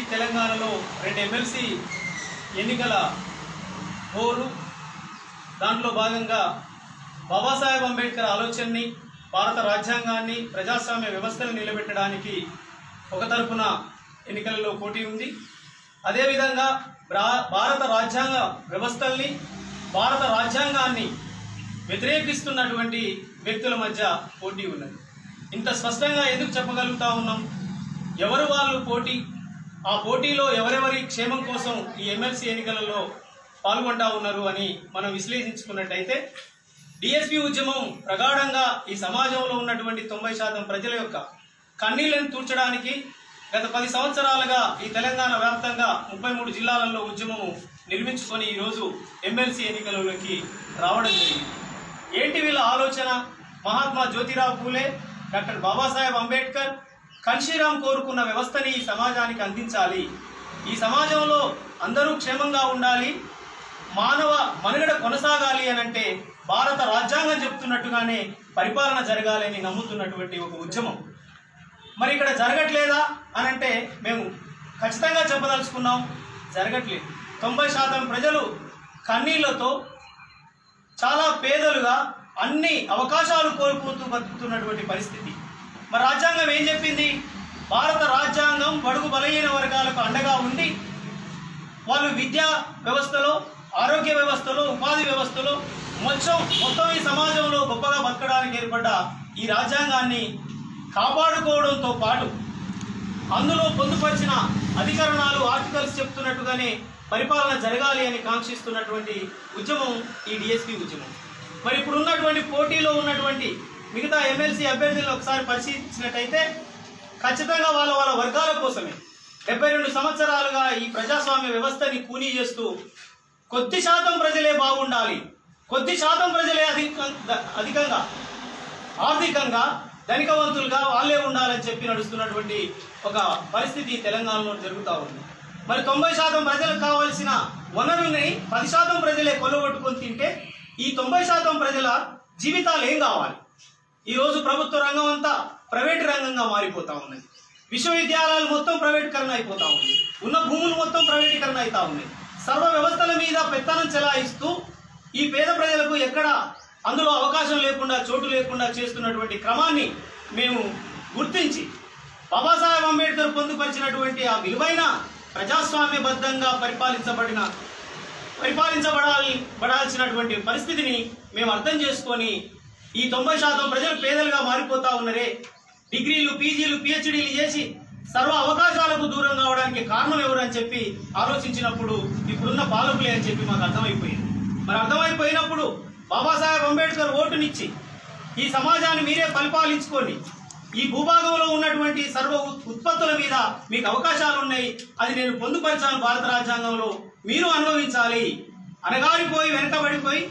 తెలంగాణలో రెండు ఎమ్మెల్సీ ఎన్నికల హోరు దాంట్లో భాగంగా బాబాసాహెబ్ అంబేద్కర్ ఆలోచనని భారత రాజ్యాంగాన్ని ప్రజాస్వామ్య వ్యవస్థను నిలబెట్టడానికి ఒక తరపున ఎన్నికలలో పోటీ ఉంది అదేవిధంగా భా- భారత రాజ్యాంగ వ్యవస్థల్ని భారత రాజ్యాంగాన్ని వ్యతిరేకిస్తున్నటువంటి వ్యక్తుల మధ్య పోటీ ఉన్నది ఇంత స్పష్టంగా ఎందుకు చెప్పగలుగుతా ఉన్నాం ఎవరు వాళ్ళు పోటీ ఆ పోటీలో ఎవరెవరి క్షేమం కోసం ఈ ఎమ్మెల్సీ ఎన్నికలలో పాల్గొంటా ఉన్నారు అని మనం విశ్లేషించుకున్నట్టయితే డిఎస్పి ఉద్యమం ప్రగాఢంగా ఈ సమాజంలో ఉన్నటువంటి తొంభై శాతం ప్రజల యొక్క కన్నీళ్లను తూర్చడానికి గత పది సంవత్సరాలుగా ఈ తెలంగాణ వ్యాప్తంగా ముప్పై మూడు జిల్లాలలో ఉద్యమము నిర్మించుకొని ఈరోజు ఎమ్మెల్సీ ఎన్నికలలోకి రావడం జరిగింది ఏంటి వీళ్ళ ఆలోచన మహాత్మా జ్యోతిరావు పూలే డాక్టర్ బాబాసాహెబ్ అంబేద్కర్ కన్షీరామ్ కోరుకున్న వ్యవస్థని ఈ సమాజానికి అందించాలి ఈ సమాజంలో అందరూ క్షేమంగా ఉండాలి మానవ మనుగడ కొనసాగాలి అని అంటే భారత రాజ్యాంగం చెప్తున్నట్టుగానే పరిపాలన జరగాలి అని నమ్ముతున్నటువంటి ఒక ఉద్యమం మరి ఇక్కడ జరగట్లేదా అని అంటే మేము ఖచ్చితంగా చెప్పదలుచుకున్నాం జరగట్లేదు తొంభై శాతం ప్రజలు కన్నీళ్లతో చాలా పేదలుగా అన్ని అవకాశాలు కోల్పోతూ బతుకుతున్నటువంటి పరిస్థితి మరి రాజ్యాంగం ఏం చెప్పింది భారత రాజ్యాంగం బడుగు బలహీన వర్గాలకు అండగా ఉండి వాళ్ళు విద్యా వ్యవస్థలో ఆరోగ్య వ్యవస్థలో ఉపాధి వ్యవస్థలో మొత్తం మొత్తం ఈ సమాజంలో గొప్పగా బతకడానికి ఏర్పడ్డ ఈ రాజ్యాంగాన్ని కాపాడుకోవడంతో పాటు అందులో పొందుపరిచిన అధికరణాలు ఆర్టికల్స్ చెప్తున్నట్టుగానే పరిపాలన జరగాలి అని కాంక్షిస్తున్నటువంటి ఉద్యమం ఈ డిఎస్పి ఉద్యమం మరి ఇప్పుడు ఉన్నటువంటి పోటీలో ఉన్నటువంటి మిగతా ఎమ్మెల్సీ అభ్యర్థులను ఒకసారి పరిశీలించినట్టయితే ఖచ్చితంగా వాళ్ళ వాళ్ళ వర్గాల కోసమే డెబ్బై రెండు సంవత్సరాలుగా ఈ ప్రజాస్వామ్య వ్యవస్థని కూనీ చేస్తూ కొద్ది శాతం ప్రజలే బాగుండాలి కొద్ది శాతం ప్రజలే అధిక అధికంగా ఆర్థికంగా ధనికవంతులుగా వాళ్ళే ఉండాలని చెప్పి నడుస్తున్నటువంటి ఒక పరిస్థితి తెలంగాణలో జరుగుతూ ఉంది మరి తొంభై శాతం ప్రజలకు కావాల్సిన వనరుల్ని పది శాతం ప్రజలే కొల్లగొట్టుకొని తింటే ఈ తొంభై శాతం ప్రజల జీవితాలు ఏం కావాలి ఈరోజు ప్రభుత్వ రంగం అంతా ప్రైవేట్ రంగంగా మారిపోతా ఉన్నది విశ్వవిద్యాలయాలు మొత్తం ప్రైవేటీకరణ అయిపోతా ఉంది ఉన్న భూములు మొత్తం ప్రైవేటీకరణ అవుతా ఉన్నాయి సర్వ వ్యవస్థల మీద పెత్తనం చెలాయిస్తూ ఈ పేద ప్రజలకు ఎక్కడ అందులో అవకాశం లేకుండా చోటు లేకుండా చేస్తున్నటువంటి క్రమాన్ని మేము గుర్తించి బాబాసాహెబ్ అంబేద్కర్ పొందుపరిచినటువంటి ఆ విలువైన ప్రజాస్వామ్యబద్ధంగా పరిపాలించబడిన పరిపాలించబడాలి పడాల్సినటువంటి పరిస్థితిని మేము అర్థం చేసుకొని ఈ తొంభై శాతం ప్రజలు పేదలుగా మారిపోతా ఉన్నరే డిగ్రీలు పీజీలు పిహెచ్డీలు చేసి సర్వ అవకాశాలకు దూరం కావడానికి కారణం ఎవరు అని చెప్పి ఆలోచించినప్పుడు ఇప్పుడున్న పాలకులే అని చెప్పి మాకు అర్థమైపోయింది మరి అర్థమైపోయినప్పుడు బాబాసాహెబ్ అంబేద్కర్ ఓటునిచ్చి ఈ సమాజాన్ని మీరే పరిపాలించుకోండి ఈ భూభాగంలో ఉన్నటువంటి సర్వ ఉత్- ఉత్పత్తుల మీద మీకు అవకాశాలు ఉన్నాయి అది నేను పొందుపరిచాను భారత రాజ్యాంగంలో మీరు అనుభవించాలి అనగారిపోయి వెనకబడిపోయి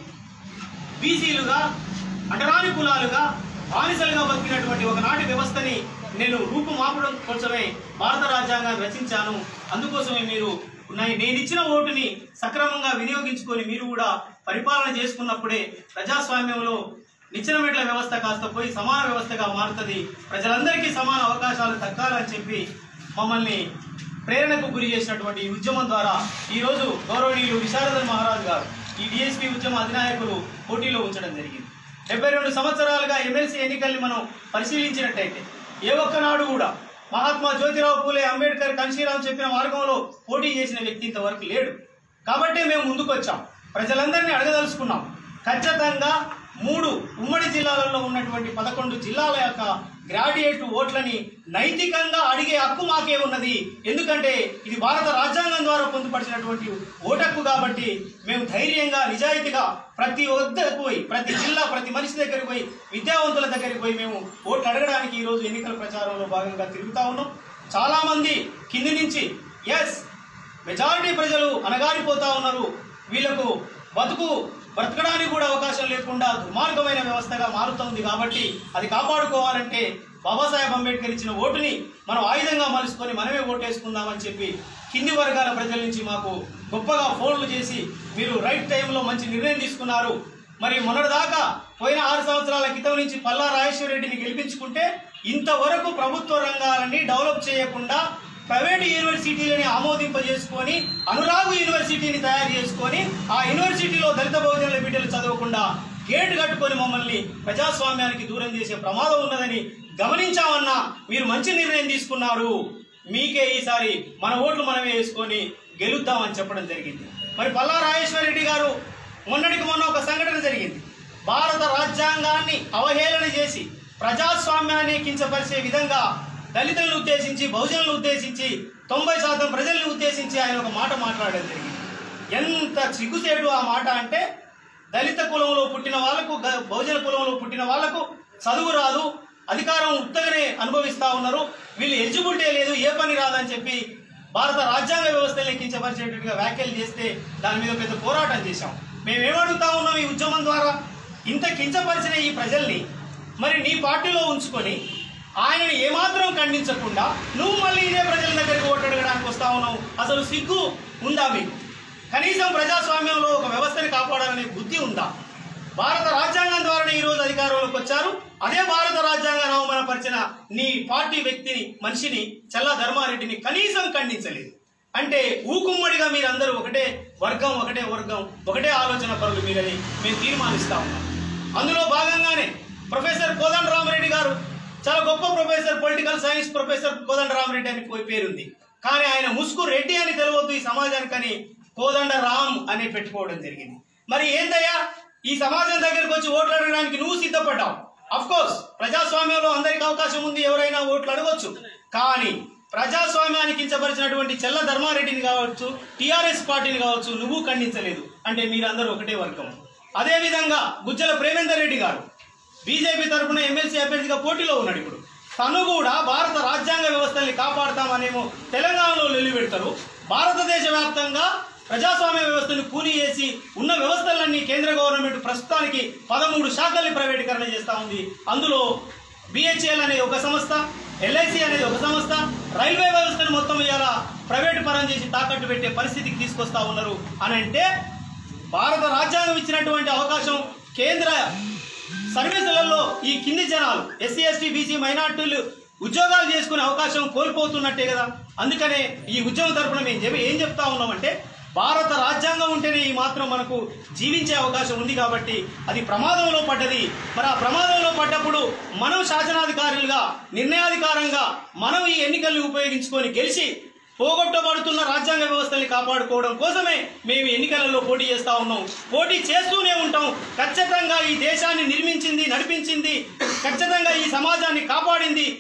బీసీలుగా అటరాని కులాలుగా బానిసలుగా బతికినటువంటి ఒకనాటి వ్యవస్థని నేను రూపుమాపడం కోసమే భారత రాజ్యాంగాన్ని రచించాను అందుకోసమే మీరు నా- నేను ఇచ్చిన ఓటుని సక్రమంగా వినియోగించుకొని మీరు కూడా పరిపాలన చేసుకున్నప్పుడే ప్రజాస్వామ్యంలో నిచ్చెన మెట్ల వ్యవస్థ కాస్త పోయి సమాన వ్యవస్థగా మారుతుంది ప్రజలందరికీ సమాన అవకాశాలు దక్కాలని చెప్పి మమ్మల్ని ప్రేరణకు గురి చేసినటువంటి ఈ ఉద్యమం ద్వారా ఈ రోజు గౌరవనీయులు విశారదన్ మహారాజ్ గారు ఈ డిఎస్పీ ఉద్యమ అధినాయకులు పోటీలో ఉంచడం జరిగింది డెబ్బై రెండు సంవత్సరాలుగా ఎమ్మెల్సీ ఎన్నికల్ని మనం పరిశీలించినట్టయితే ఏ ఒక్కనాడు కూడా మహాత్మా జ్యోతిరావు పూలే అంబేద్కర్ కన్షీరామ్ చెప్పిన మార్గంలో పోటీ చేసిన వ్యక్తి ఇంతవరకు లేడు కాబట్టి మేము ముందుకొచ్చాం ప్రజలందరినీ అడగదలుచుకున్నాం ఖచ్చితంగా మూడు ఉమ్మడి జిల్లాలలో ఉన్నటువంటి పదకొండు జిల్లాల యొక్క గ్రాడ్యుయేట్ ఓట్లని నైతికంగా అడిగే హక్కు మాకే ఉన్నది ఎందుకంటే ఇది భారత రాజ్యాంగం ద్వారా పొందుపరిచినటువంటి ఓటక్కు కాబట్టి మేము ధైర్యంగా నిజాయితీగా ప్రతి వద్దకు పోయి ప్రతి జిల్లా ప్రతి మనిషి దగ్గరికి పోయి విద్యావంతుల దగ్గరికి పోయి మేము ఓట్లు అడగడానికి ఈ రోజు ఎన్నికల ప్రచారంలో భాగంగా తిరుగుతా ఉన్నాం చాలా మంది కింది నుంచి ఎస్ మెజారిటీ ప్రజలు అనగారిపోతా ఉన్నారు వీళ్ళకు బతుకు బ్రతకడానికి కూడా అవకాశం లేకుండా దుర్మార్గమైన వ్యవస్థగా మారుతోంది కాబట్టి అది కాపాడుకోవాలంటే బాబాసాహెబ్ అంబేద్కర్ ఇచ్చిన ఓటుని మనం ఆయుధంగా మలుచుకొని మనమే ఓటేసుకుందామని చెప్పి కింది వర్గాల ప్రజల నుంచి మాకు గొప్పగా ఫోన్లు చేసి మీరు రైట్ టైంలో మంచి నిర్ణయం తీసుకున్నారు మరి మొన్నటిదాకా పోయిన ఆరు సంవత్సరాల క్రితం నుంచి పల్లా రాజేశ్వర రెడ్డిని గెలిపించుకుంటే ఇంతవరకు ప్రభుత్వ రంగాలన్నీ డెవలప్ చేయకుండా ప్రైవేట్ యూనివర్సిటీలని ఆమోదింపజేసుకొని అనురాగు యూనివర్సిటీని తయారు చేసుకొని ఆ యూనివర్సిటీలో దళిత బహుజనుల బిడ్డలు చదవకుండా గేటు కట్టుకొని మమ్మల్ని ప్రజాస్వామ్యానికి దూరం చేసే ప్రమాదం ఉన్నదని గమనించామన్నా మీరు మంచి నిర్ణయం తీసుకున్నారు మీకే ఈసారి మన ఓట్లు మనమే వేసుకొని గెలుద్దామని చెప్పడం జరిగింది మరి పల్లా రాజేశ్వర రెడ్డి గారు మొన్నటికి మొన్న ఒక సంఘటన జరిగింది భారత రాజ్యాంగాన్ని అవహేళన చేసి ప్రజాస్వామ్యాన్ని కించపరిచే విధంగా దళితులను ఉద్దేశించి బహుజనులను ఉద్దేశించి తొంభై శాతం ప్రజలను ఉద్దేశించి ఆయన ఒక మాట మాట్లాడడం జరిగింది ఎంత సిగ్గుసేటు ఆ మాట అంటే దళిత కులంలో పుట్టిన వాళ్ళకు గ- బహుజన కులంలో పుట్టిన వాళ్ళకు చదువు రాదు అధికారం ఉత్తగానే అనుభవిస్తా ఉన్నారు వీళ్ళు ఎలిజిబిలిటీ లేదు ఏ పని రాదని చెప్పి భారత రాజ్యాంగ వ్యవస్థని కించపరిచేటట్టుగా వ్యాఖ్యలు చేస్తే దాని మీద పెద్ద పోరాటం చేశాం మేము ఏమడుగుతా ఉన్నాం ఈ ఉద్యమం ద్వారా ఇంత కించపరిచిన ఈ ప్రజల్ని మరి నీ పార్టీలో ఉంచుకొని ఆయనని ఏమాత్రం ఖండించకుండా నువ్వు మళ్ళీ ఇదే ప్రజల దగ్గరికి ఓటడగడానికి వస్తా ఉన్నావు అసలు సిగ్గు ఉందా మీకు కనీసం ప్రజాస్వామ్యంలో ఒక వ్యవస్థని కాపాడాలనే బుద్ధి ఉందా భారత రాజ్యాంగం ద్వారానే ఈ రోజు అధికారంలోకి వచ్చారు అదే భారత రాజ్యాంగాన్ని అవమానపరిచిన నీ పార్టీ వ్యక్తిని మనిషిని చల్లా ధర్మారెడ్డిని కనీసం ఖండించలేదు అంటే ఊకుమ్మడిగా మీరందరూ ఒకటే వర్గం ఒకటే వర్గం ఒకటే ఆలోచన పరులు మీరని మేము తీర్మానిస్తా ఉన్నాం అందులో భాగంగానే ప్రొఫెసర్ కోదండ రామరెడ్డి గారు చాలా గొప్ప professor political science professor Kodanda Ramareddy అని పోయి పేరుంది కానీ ఆయన ముసుగు రెడ్డి అని తెలియవద్దు ఈ సమాజానికని కోదండ రామ్ అని పెట్టుకోవడం జరిగింది మరి ఏందయ్యా ఈ సమాజం దగ్గరకు వచ్చి ఓట్లు అడగడానికి నువ్వు సిద్ధపడ్డావు అఫ్ కోర్స్ ప్రజాస్వామ్యంలో అందరికి అవకాశం ఉంది ఎవరైనా ఓట్లు అడగొచ్చు కానీ ప్రజాస్వామ్యానికి కించపరిచినటువంటి చెల్ల ధర్మారెడ్డిని కావచ్చు టిఆర్ఎస్ పార్టీని కావచ్చు నువ్వు ఖండించలేదు అంటే మీరందరూ ఒకటే వర్గం అదే విధంగా గుజ్జల ప్రేమేందర్ రెడ్డి గారు బీజేపీ తరఫున ఎమ్మెల్సీ అభ్యర్థిగా పోటీలో ఉన్నాడు ఇప్పుడు తను కూడా భారత రాజ్యాంగ వ్యవస్థల్ని కాపాడుతామనేమో తెలంగాణలో నిలబెడతారు భారతదేశ వ్యాప్తంగా ప్రజాస్వామ్య వ్యవస్థను కూలి చేసి ఉన్న వ్యవస్థలన్నీ కేంద్ర గవర్నమెంట్ ప్రస్తుతానికి పదమూడు శాఖల్ని ప్రైవేటీకరణ చేస్తా ఉంది అందులో బిహెచ్ఎల్ అనేది ఒక సంస్థ ఎల్ఐసి అనేది ఒక సంస్థ రైల్వే వ్యవస్థను మొత్తం ఇవాళ ప్రైవేటు పరం చేసి తాకట్టు పెట్టే పరిస్థితికి తీసుకొస్తా ఉన్నారు అని అంటే భారత రాజ్యాంగం ఇచ్చినటువంటి అవకాశం కేంద్ర సర్వీసులలో ఈ కింది జనాలు ఎస్సీ ఎస్టీ బీసీ మైనార్టీలు ఉద్యోగాలు చేసుకునే అవకాశం కోల్పోతున్నట్టే కదా అందుకనే ఈ ఉద్యమం తరపున మేము చెప్పి ఏం చెప్తా ఉన్నామంటే భారత రాజ్యాంగం ఉంటేనే ఈ మాత్రం మనకు జీవించే అవకాశం ఉంది కాబట్టి అది ప్రమాదంలో పడ్డది మరి ఆ ప్రమాదంలో పడ్డప్పుడు మనం శాసనాధికారులుగా నిర్ణయాధికారంగా మనం ఈ ఎన్నికల్ని ఉపయోగించుకొని గెలిచి పోగొట్టబడుతున్న రాజ్యాంగ వ్యవస్థల్ని కాపాడుకోవడం కోసమే మేము ఎన్నికలలో పోటీ చేస్తా ఉన్నాం పోటీ చేస్తూనే ఉంటాం ఖచ్చితంగా ఈ దేశాన్ని నిర్మించింది నడిపించింది ఖచ్చితంగా ఈ సమాజాన్ని కాపాడింది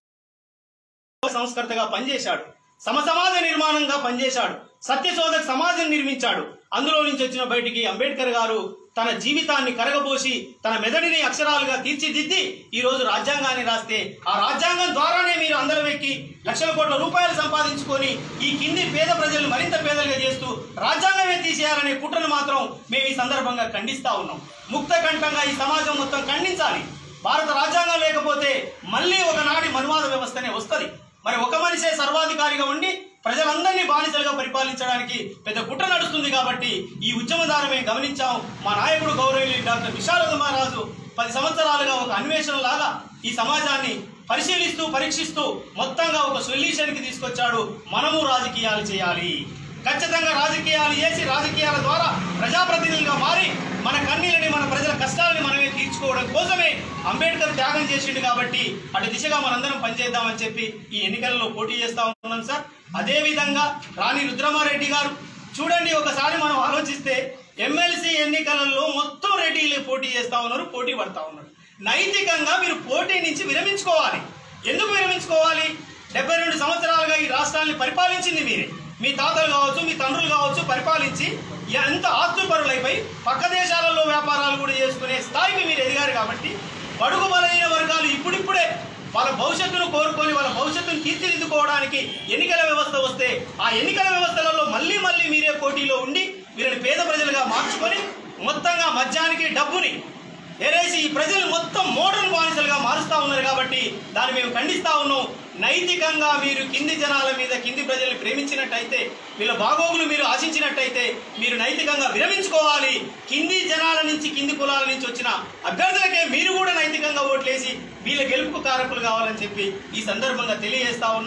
సంస్కర్తగా పనిచేశాడు సమసమాజ నిర్మాణంగా పనిచేశాడు సత్యశోధక సమాజం నిర్మించాడు అందులో నుంచి వచ్చిన బయటికి అంబేద్కర్ గారు తన జీవితాన్ని కరగబోసి తన మెదడిని అక్షరాలుగా తీర్చిదిద్ది ఈ రోజు రాజ్యాంగాన్ని రాస్తే ఆ రాజ్యాంగం ద్వారానే మీరు అందరం ఎక్కి లక్షల కోట్ల రూపాయలు సంపాదించుకొని ఈ కింది పేద ప్రజలను మరింత పేదలుగా చేస్తూ రాజ్యాంగమే తీసేయాలనే కుట్రను మాత్రం మేము ఈ సందర్భంగా ఖండిస్తా ఉన్నాం ముక్త కంఠంగా ఈ సమాజం మొత్తం ఖండించాలి భారత రాజ్యాంగం లేకపోతే మళ్ళీ ఒకనాటి మనువాద వ్యవస్థనే వస్తది మరి ఒక మనిషే సర్వాధికారిగా ఉండి ప్రజలందరినీ బానిసలుగా పరిపాలించడానికి పెద్ద కుట్ర నడుస్తుంది కాబట్టి ఈ ఉద్యమదారు మేము గమనించాం మా నాయకుడు గౌరవనీయులు డాక్టర్ విశారద మహారాజు పది సంవత్సరాలుగా ఒక అన్వేషణ లాగా ఈ సమాజాన్ని పరిశీలిస్తూ పరీక్షిస్తూ మొత్తంగా ఒక సొల్యూషన్కి తీసుకొచ్చాడు మనము రాజకీయాలు చేయాలి ఖచ్చితంగా రాజకీయాలు చేసి రాజకీయాల ద్వారా ప్రజాప్రతినిధులుగా మారి మన కన్నీళ్ళని మన ప్రజల కష్టాలని మనమే తీర్చుకోవడం కోసమే అంబేద్కర్ త్యాగం చేసిండు కాబట్టి అటు దిశగా మనందరం పనిచేద్దామని చెప్పి ఈ ఎన్నికలలో పోటీ చేస్తా ఉన్నాం సార్ అదే విధంగా రాణి రుద్రమారెడ్డి గారు చూడండి ఒకసారి మనం ఆలోచిస్తే ఎమ్మెల్సీ ఎన్నికలలో మొత్తం రెడ్డిలే పోటీ చేస్తా ఉన్నారు పోటీ పడతా ఉన్నారు నైతికంగా మీరు పోటీ నుంచి విరమించుకోవాలి ఎందుకు విరమించుకోవాలి డెబ్బై రెండు సంవత్సరాలుగా ఈ రాష్ట్రాన్ని పరిపాలించింది మీరే మీ తాతలు కావచ్చు మీ తండ్రులు కావచ్చు పరిపాలించి ఎంత ఆస్తుపరులైపోయి పక్క దేశాలలో వ్యాపారాలు కూడా చేసుకునే స్థాయికి మీరు ఎదిగారు కాబట్టి బడుగు బలైన వర్గాలు ఇప్పుడిప్పుడే వాళ్ళ భవిష్యత్తును కోరుకొని వాళ్ళ భవిష్యత్తును తీర్చిదిద్దుకోవడానికి ఎన్నికల వ్యవస్థ వస్తే ఆ ఎన్నికల వ్యవస్థలలో మళ్ళీ మళ్ళీ మీరే పోటీలో ఉండి వీరిని పేద ప్రజలుగా మార్చుకొని మొత్తంగా మద్యానికి డబ్బుని ఏరేసి ఈ ప్రజలు మొత్తం మోడర్న్ బానిసలుగా మారుస్తా ఉన్నారు కాబట్టి దాన్ని మేము ఖండిస్తా ఉన్నాం నైతికంగా మీరు కింది జనాల మీద కింది ప్రజల్ని ప్రేమించినట్టయితే వీళ్ళ బాగోగులు మీరు ఆశించినట్టయితే మీరు నైతికంగా విరమించుకోవాలి కింది జనాల నుంచి కింది కులాల నుంచి వచ్చిన అభ్యర్థులకే మీరు కూడా నైతికంగా ఓట్లేసి వీళ్ళ గెలుపుకు కారకులు కావాలని చెప్పి ఈ సందర్భంగా తెలియజేస్తా ఉన్నా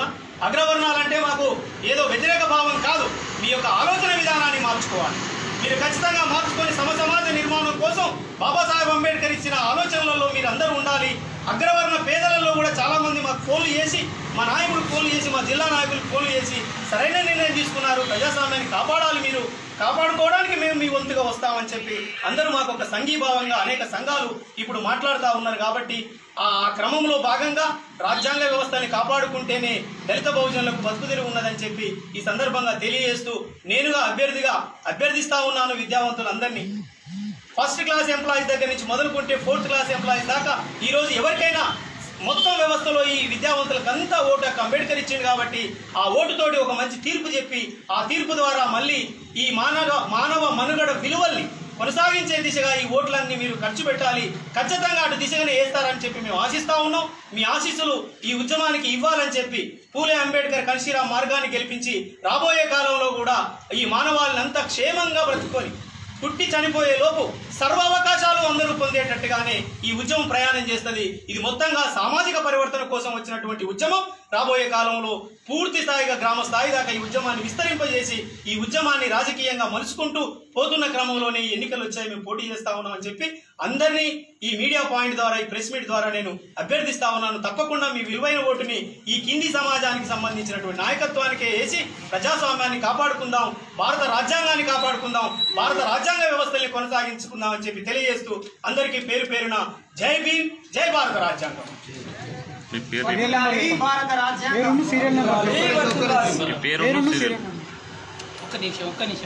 అగ్రవర్ణాలంటే మాకు ఏదో వ్యతిరేక భావం కాదు మీ యొక్క ఆలోచన విధానాన్ని మార్చుకోవాలి మీరు ఖచ్చితంగా మార్చుకొని సమ సమాజ నిర్మాణం కోసం బాబాసాహెబ్ అంబేద్కర్ ఇచ్చిన ఆలోచనలలో మీరు అందరూ ఉండాలి అగ్రవర్ణ పేదలలో కూడా చాలా మంది మాకు ఫోన్లు చేసి మా నాయకుడు ఫోన్లు చేసి మా జిల్లా నాయకులకు ఫోన్లు చేసి సరైన నిర్ణయం తీసుకున్నారు ప్రజాస్వామ్యాన్ని కాపాడాలి మీరు కాపాడుకోవడానికి మేము మీ వంతుగా వస్తామని చెప్పి అందరూ మాకు ఒక సంఘీభావంగా అనేక సంఘాలు ఇప్పుడు మాట్లాడుతూ ఉన్నారు కాబట్టి ఆ ఆ క్రమంలో భాగంగా రాజ్యాంగ వ్యవస్థని కాపాడుకుంటేనే దళిత బహుజనులకు బతుకుదెరువు ఉన్నదని చెప్పి ఈ సందర్భంగా తెలియజేస్తూ నేనుగా అభ్యర్థిగా అభ్యర్థిస్తా ఉన్నాను విద్యావంతులందరినీ ఫస్ట్ క్లాస్ ఎంప్లాయీస్ దగ్గర నుంచి మొదలుకుంటే ఫోర్త్ క్లాస్ ఎంప్లాయీస్ దాకా ఈ రోజు ఎవరికైనా మొత్తం వ్యవస్థలో ఈ విద్యావంతులకు అంతా ఓటు హక్కు అంబేద్కర్ ఇచ్చింది కాబట్టి ఆ ఓటుతోటి ఒక మంచి తీర్పు చెప్పి ఆ తీర్పు ద్వారా మళ్ళీ ఈ మానవ మానవ మనుగడ విలువల్ని కొనసాగించే దిశగా ఈ ఓట్లన్నీ మీరు ఖర్చు పెట్టాలి ఖచ్చితంగా అటు దిశగానే వేస్తారని చెప్పి మేము ఆశిస్తా ఉన్నాం మీ ఆశీస్సులు ఈ ఉద్యమానికి ఇవ్వాలని చెప్పి పూలే అంబేద్కర్ కన్షీరా మార్గాన్ని గెలిపించి రాబోయే కాలంలో కూడా ఈ మానవాళిని అంతా క్షేమంగా బ్రతుకొని పుట్టి చనిపోయే లోపు సర్వ అవకాశాలు అందరూ పొందేటట్టుగానే ఈ ఉద్యమం ప్రయాణం చేస్తుంది ఇది మొత్తంగా సామాజిక పరివర్తన కోసం వచ్చినటువంటి ఉద్యమం రాబోయే కాలంలో పూర్తి స్థాయిగా గ్రామ స్థాయి దాకా ఈ ఉద్యమాన్ని విస్తరింపజేసి ఈ ఉద్యమాన్ని రాజకీయంగా మలుచుకుంటూ పోతున్న క్రమంలోనే ఈ ఎన్నికలు వచ్చాయి మేము పోటీ చేస్తా ఉన్నామని చెప్పి అందరినీ ఈ మీడియా పాయింట్ ద్వారా ఈ ప్రెస్ మీట్ ద్వారా నేను అభ్యర్థిస్తా ఉన్నాను తప్పకుండా మీ విలువైన ఓటుని ఈ కింది సమాజానికి సంబంధించినటువంటి నాయకత్వానికే వేసి ప్రజాస్వామ్యాన్ని కాపాడుకుందాం భారత రాజ్యాంగాన్ని కాపాడుకుందాం భారత రాజ్యాంగ వ్యవస్థల్ని కొనసాగించుకుందాం అని చెప్పి తెలియజేస్తూ అందరికీ పేరు పేరున జై భీమ్ జై భారత రాజ్యాంగం మీ పేరు భారత రాజ్యాంగం పేరును సీరియల్ నెంబర్ మీ పేరు పేరును సీరియల్ సీరియల్ ఒక్క నిమిషం ఒక్క నిమిషం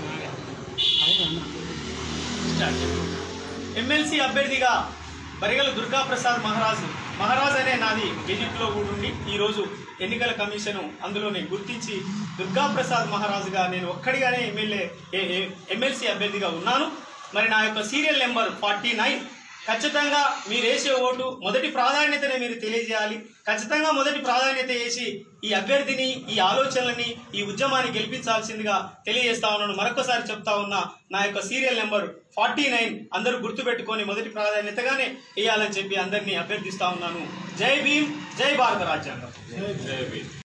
ఎమ్మెల్సీ అభ్యర్థిగా బరిగల దుర్గా ప్రసాద్ మహారాజు మహారాజ్ అనే నాది గెజిట్లో కూడా ఉండి ఈరోజు ఎన్నికల కమిషన్ అందులోనే గుర్తించి దుర్గా ప్రసాద్ మహారాజుగా నేను ఒక్కడిగానే ఎమ్మెల్యే ఎమ్మెల్సీ అభ్యర్థిగా ఉన్నాను మరి నా యొక్క సీరియల్ నెంబర్ ఫార్టీ నైన్ ఖచ్చితంగా మీరు వేసే ఓటు మొదటి ప్రాధాన్యతనే మీరు తెలియజేయాలి ఖచ్చితంగా మొదటి ప్రాధాన్యత వేసి ఈ అభ్యర్థిని ఈ ఆలోచనలని ఈ ఉద్యమాన్ని గెలిపించాల్సిందిగా తెలియజేస్తా ఉన్నాను మరొకసారి చెప్తా ఉన్నా నా యొక్క సీరియల్ నెంబర్ ఫార్టీ నైన్ అందరూ గుర్తుపెట్టుకొని మొదటి ప్రాధాన్యతగానే వేయాలని చెప్పి అందరినీ అభ్యర్థిస్తా ఉన్నాను జై భీమ్ జై భారత రాజ్యాంగం